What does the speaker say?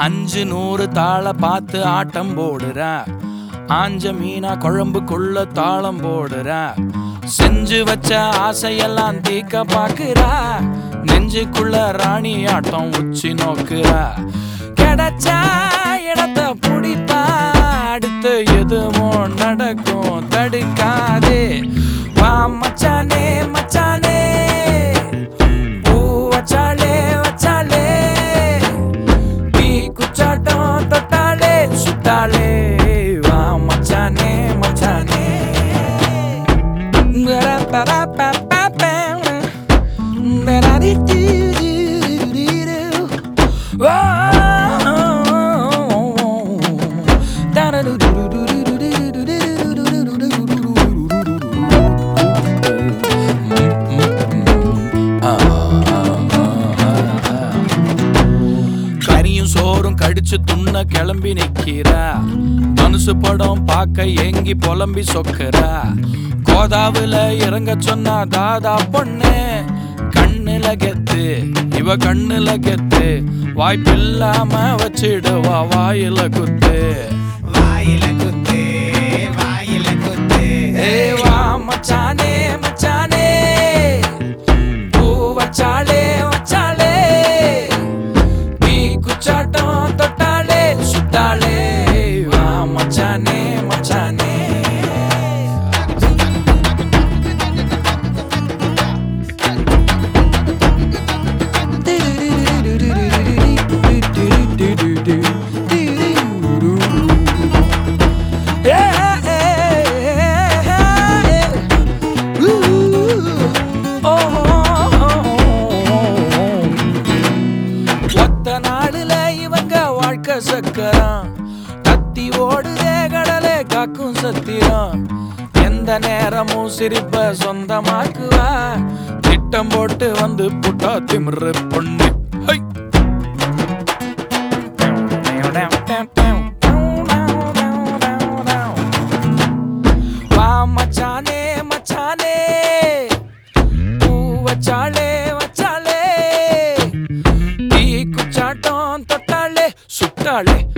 அஞ்சு நூறு தாள பார்த்து ஆட்டம் போடுறா ஆஞ்ச மீனா குழம்புக்குள்ள தாளம் போடுறா செஞ்சு வச்ச ஆசையெல்லாம் தீக்க பாக்குறா நெஞ்சுக்குள்ள ராணி ஆட்டம் உச்சி நோக்குறா கிடைச்சா இடத்த பிடிப்பா அடுத்து எதுவும் நடக்கும் தடுக்காதே வா மச்சானே மச்சானே பூ வச்சாலே வச்சாலே தீ குச்சாட்டம் தொட்டாலே சுட்டாலே வா மச்சானே மச்சானே கரியும் சோறும் கடிச்சு துண்ண கிளம்பி நிக்கிறா மனுசு படம் பார்க்க ஏங்கி புலம்பி சொக்குறா கோதாவுல இறங்க சொன்னா தாதா பொண்ணு கண்ணுல கெத்து இவ கண்ணுல கெத்து வாய்ப்பில்லாம வச்சிடுவா வாயில குத்து வாயில குத்து வாயில குத்து ஏ வா மச்சானே மச்சானே பூ வச்சாலே வச்சாலே நீ குச்சாட்டம் தொட்டாலே சுட்டாலே வா மச்சானே மச்சானே ஒத்த நாடுல இவங்க வாழ்க்கை சக்கரம் கத்தி ஓடுதே கடலே காக்கும் சத்திரம் எந்த நேரமும் சிரிப்ப சொந்தமாக்குவா திட்டம் போட்டு வந்து புட்டா திமிரு பொண்ணு ஹை! வா மச்சானே மச்சானே பூ வச்சாலே வச்சாலே டீ குச்சாட்டம் தொட்டாலே சுட்டாலே